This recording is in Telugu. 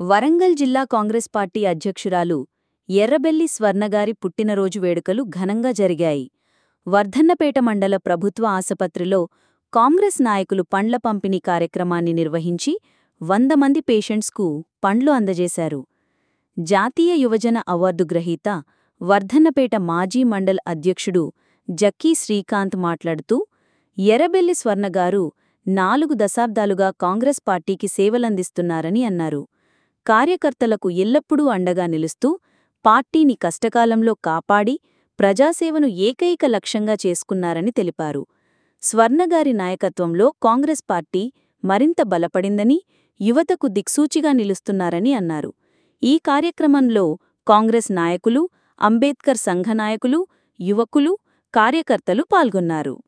వరంగల్ జిల్లా కాంగ్రెస్ పార్టీ అధ్యక్షురాలు ఎర్రబెల్లి స్వర్ణగారి పుట్టినరోజు వేడుకలు ఘనంగా జరిగాయి వర్ధన్నపేట మండల ప్రభుత్వ ఆసుపత్రిలో కాంగ్రెస్ నాయకులు పండ్ల పంపిణీ కార్యక్రమాన్ని నిర్వహించి వంద మంది పేషెంట్స్కు పండ్లు అందజేశారు జాతీయ యువజన అవార్డు గ్రహీత వర్ధన్నపేట మాజీ మండల్ అధ్యక్షుడు జక్కీ శ్రీకాంత్ మాట్లాడుతూ ఎర్రబెల్లి స్వర్ణగారు నాలుగు దశాబ్దాలుగా కాంగ్రెస్ పార్టీకి సేవలందిస్తున్నారని అన్నారు కార్యకర్తలకు ఎల్లప్పుడూ అండగా నిలుస్తూ పార్టీని కష్టకాలంలో కాపాడి ప్రజాసేవను ఏకైక లక్ష్యంగా చేసుకున్నారని తెలిపారు స్వర్ణగారి నాయకత్వంలో కాంగ్రెస్ పార్టీ మరింత బలపడిందని యువతకు దిక్సూచిగా నిలుస్తున్నారని అన్నారు ఈ కార్యక్రమంలో కాంగ్రెస్ నాయకులు అంబేద్కర్ సంఘ నాయకులు యువకులు కార్యకర్తలు పాల్గొన్నారు